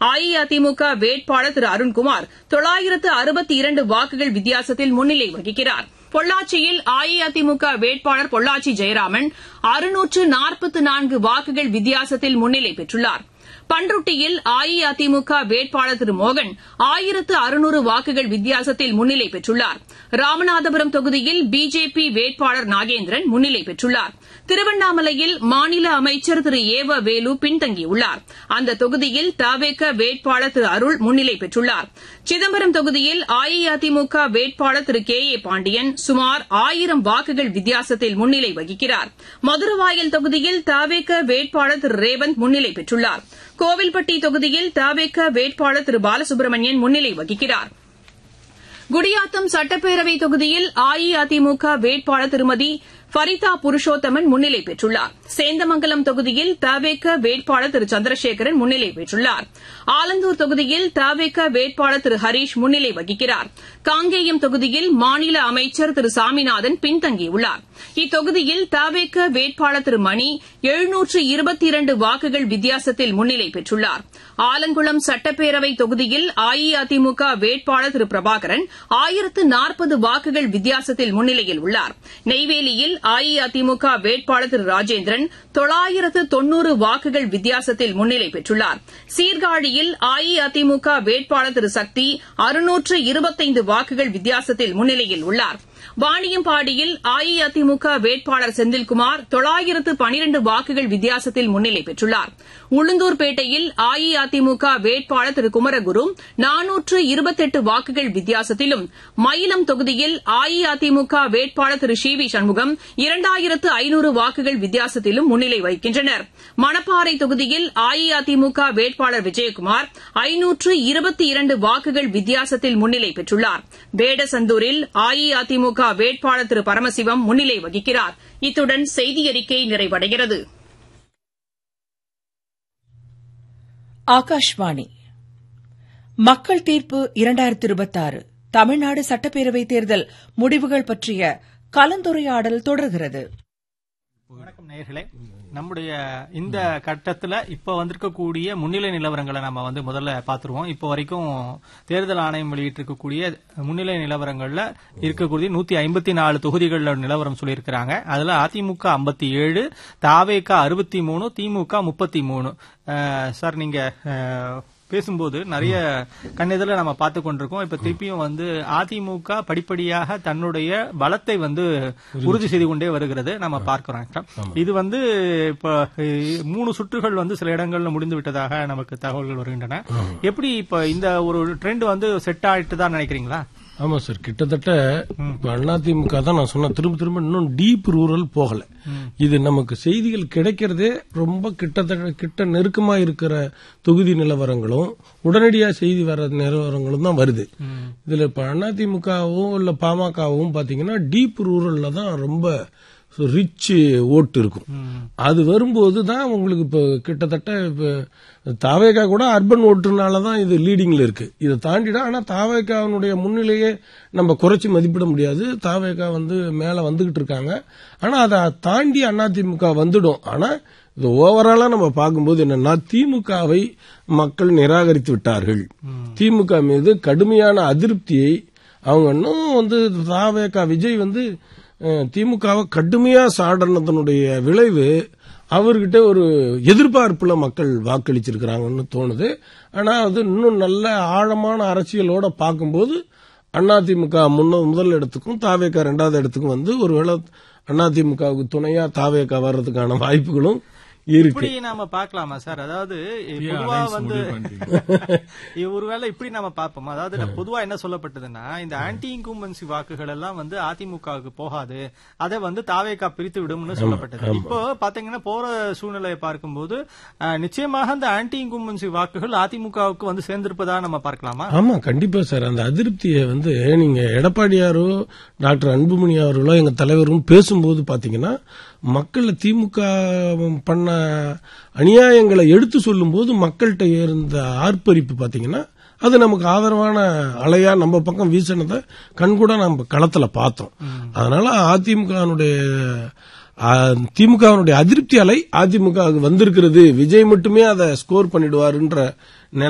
அஇஅதிமுக வேட்பாளர் திரு அருண்குமார் தொள்ளாயிரத்து அறுபத்தி இரண்டு வாக்குகள் வித்தியாசத்தில் முன்னிலை வகிக்கிறார் பொள்ளாச்சியில் அஇஅதிமுக வேட்பாளர் பொள்ளாச்சி ஜெயராமன் அறுநூற்று நாற்பத்து நான்கு வாக்குகள் வித்தியாசத்தில் முன்னிலை பெற்றுள்ளார் பன்ருட்டியில் அஇஅதிமுக வேட்பாளர் திரு மோகன் ஆயிரத்து அறுநூறு வாக்குகள் வித்தியாசத்தில் முன்னிலை பெற்றுள்ளார் ராமநாதபுரம் தொகுதியில் பிஜேபி வேட்பாளர் நாகேந்திரன் முன்னிலை பெற்றுள்ளார் திருவண்ணாமலையில் மாநில அமைச்சர் திரு ஏவ வேலு பின்தங்கியுள்ளார் அந்த தொகுதியில் தவேக வேட்பாளர் திரு அருள் முன்னிலை பெற்றுள்ளார் சிதம்பரம் தொகுதியில் அஇஅதிமுக வேட்பாளர் திரு கே ஏ பாண்டியன் சுமார் ஆயிரம் வாக்குகள் வித்தியாசத்தில் முன்னிலை வகிக்கிறார் மதுரவாயல் தொகுதியில் தவேக வேட்பாளர் திரு ரேவந்த் முன்னிலை பெற்றுள்ளார் கோவில்பட்டி தொகுதியில் தவேக வேட்பாளர் திரு பாலசுப்ரமணியன் முன்னிலை வகிக்கிறார் குடியாத்தம் சட்டப்பேரவை தொகுதியில் அஇஅதிமுக வேட்பாளர் திருமதி ஃபரிதா புருஷோத்தமன் முன்னிலை பெற்றுள்ளார் சேந்தமங்கலம் தொகுதியில் தவேக வேட்பாளர் திரு சந்திரசேகரன் முன்னிலை பெற்றுள்ளார் ஆலந்தூர் தொகுதியில் தவேக வேட்பாளர் திரு ஹரீஷ் முன்னிலை வகிக்கிறார் காங்கேயம் தொகுதியில் மாநில அமைச்சர் திரு சாமிநாதன் பின்தங்கியுள்ளார் இத்தொகுதியில் தவேக வேட்பாளர் திரு மணி எழுநூற்று இருபத்தி இரண்டு வாக்குகள் வித்தியாசத்தில் முன்னிலை பெற்றுள்ளார் ஆலங்குளம் சட்டப்பேரவை தொகுதியில் அஇஅதிமுக வேட்பாளர் திரு பிரபாகரன் ஆயிரத்து நாற்பது வாக்குகள் வித்தியாசத்தில் முன்னிலையில் உள்ளார் நெய்வேலியில் அஇஅதிமுக வேட்பாளர் திரு ராஜேந்திரன் தொள்ளாயிரத்து தொன்னூறு வாக்குகள் வித்தியாசத்தில் முன்னிலை பெற்றுள்ளார் சீர்காழியில் அஇஅதிமுக வேட்பாளர் திரு சக்தி அறுநூற்று இருபத்தைந்து வாக்குகள் வித்தியாசத்தில் முன்னிலையில் உள்ளார் வாணியம்பாடியில் அஇஅதிமுக வேட்பாளர் செந்தில்குமார் தொள்ளாயிரத்து பனிரண்டு வாக்குகள் வித்தியாசத்தில் முன்னிலை பெற்றுள்ளார் உளுந்தூர்பேட்டையில் அஇஅதிமுக வேட்பாளர் திரு குமரகுரு நானூற்று இருபத்தெட்டு வாக்குகள் வித்தியாசத்திலும் மயிலம் தொகுதியில் அஇஅதிமுக வேட்பாளர் திரு சி வி சண்முகம் இரண்டாயிரத்து ஐநூறு வாக்குகள் வித்தியாசத்திலும் முன்னிலை வகிக்கின்றனர் மணப்பாறை தொகுதியில் அஇஅதிமுக வேட்பாளர் விஜயகுமார் ஐநூற்று இருபத்தி இரண்டு வாக்குகள் வித்தியாசத்தில் முன்னிலை பெற்றுள்ளார் வேடசந்தூரில் அஇஅதிமுக வேட்பாளர் திரு பரமசிவம் முன்னிலை வகிக்கிறார் இத்துடன் செய்தியறிக்கை நிறைவடைகிறது ஆகாஷ்வாணி மக்கள் தீர்ப்பு இரண்டாயிரத்தி இருபத்தாறு தமிழ்நாடு சட்டப்பேரவைத் தேர்தல் முடிவுகள் பற்றிய கலந்துரையாடல் தொடர்கிறது வணக்கம் நேயர்களே நம்முடைய இந்த கட்டத்துல இப்ப வந்திருக்கக்கூடிய முன்னிலை நிலவரங்களை நம்ம வந்து முதல்ல பாத்துருவோம் இப்போ வரைக்கும் தேர்தல் ஆணையம் வெளியிட்டிருக்கக்கூடிய முன்னிலை நிலவரங்கள்ல இருக்கக்கூடிய நூத்தி ஐம்பத்தி நாலு தொகுதிகள்ல நிலவரம் சொல்லியிருக்கிறாங்க அதுல அதிமுக ஐம்பத்தி ஏழு தாவேக அறுபத்தி மூணு திமுக முப்பத்தி மூணு சார் நீங்க பேசும்போது நிறைய கண்ணெதிரில் நம்ம பார்த்து கொண்டிருக்கோம் இப்ப திருப்பியும் வந்து அதிமுக படிப்படியாக தன்னுடைய பலத்தை வந்து உறுதி செய்து கொண்டே வருகிறது நம்ம பார்க்கிறோம் இது வந்து இப்ப மூணு சுற்றுகள் வந்து சில இடங்கள்ல முடிந்து விட்டதாக நமக்கு தகவல்கள் வருகின்றன எப்படி இப்ப இந்த ஒரு ட்ரெண்ட் வந்து செட் ஆயிட்டு தான் நினைக்கிறீங்களா ஆமா சார் கிட்டத்தட்ட அதிமுக தான் நான் சொன்ன திரும்ப திரும்ப இன்னும் டீப் ரூரல் போகல இது நமக்கு செய்திகள் கிடைக்கிறதே ரொம்ப கிட்டத்தட்ட கிட்ட நெருக்கமா இருக்கிற தொகுதி நிலவரங்களும் உடனடியா செய்தி வர நிலவரங்களும் தான் வருது இதுல இப்ப அதிமுகவும் இல்ல பாமகவும் பாத்தீங்கன்னா டீப் ரூரல்ல தான் ரொம்ப ரிச் ஓட்டு இருக்கும் அது வரும்போது தான் உங்களுக்கு இப்போ கிட்டத்தட்ட இப்போ தாவேகா கூட அர்பன் ஓட்டுனால தான் இது லீடிங்ல இருக்கு இதை தாண்டிடும் ஆனால் தாவேகாவினுடைய முன்னிலையே நம்ம குறைச்சி மதிப்பிட முடியாது தாவேகா வந்து மேலே வந்துகிட்டு இருக்காங்க ஆனால் அதை தாண்டி அதிமுக வந்துடும் ஆனால் இது ஓவராலா நம்ம பார்க்கும்போது என்னன்னா திமுகவை மக்கள் நிராகரித்து விட்டார்கள் திமுக மீது கடுமையான அதிருப்தியை அவங்க இன்னும் வந்து தாவேகா விஜய் வந்து திமுகவை கடுமையா சாடனதனுடைய விளைவு அவர்கிட்ட ஒரு எதிர்பார்ப்புல மக்கள் வாக்களிச்சிருக்கிறாங்கன்னு தோணுது ஆனா அது இன்னும் நல்ல ஆழமான அரசியலோட பார்க்கும்போது அதிமுக முன்ன முதல் இடத்துக்கும் தாவேக்கா ரெண்டாவது இடத்துக்கும் வந்து ஒருவேளை அதிமுகவுக்கு துணையா தாவேக்கா வர்றதுக்கான வாய்ப்புகளும் இருக்கு இப்படி நாம பாக்கலாமா சார் அதாவது பொதுவா வந்து ஒருவேளை இப்படி நாம பார்ப்போம் அதாவது பொதுவா என்ன சொல்லப்பட்டதுன்னா இந்த ஆன்டி இன்கும்பன்சி வாக்குகள் எல்லாம் வந்து அதிமுகவுக்கு போகாது அதை வந்து தாவேக்கா பிரித்து விடும்னு சொல்லப்பட்டது இப்போ பாத்தீங்கன்னா போற சூழ்நிலையை பார்க்கும்போது நிச்சயமாக அந்த ஆன்டி இன்கும்பன்சி வாக்குகள் அதிமுகவுக்கு வந்து சேர்ந்திருப்பதா நம்ம பார்க்கலாமா ஆமா கண்டிப்பா சார் அந்த அதிருப்தியை வந்து நீங்க எடப்பாடியாரோ டாக்டர் அன்புமணி அவர்களோ எங்க தலைவரும் பேசும்போது பாத்தீங்கன்னா மக்கள் திமுக பண்ண அநியாயங்களை எடுத்து சொல்லும்போது மக்கள்கிட்ட இருந்த ஆர்ப்பரிப்பு பாத்தீங்கன்னா அது நமக்கு ஆதரவான அலையா நம்ம பக்கம் வீசினதை கண்கூட நம்ம களத்துல பார்த்தோம் அதனால அதிமுகனுடைய திமுகவினுடைய அதிருப்தி அலை அதிமுக வந்திருக்கிறது விஜய் மட்டுமே அதை ஸ்கோர் பண்ணிடுவாருன்ற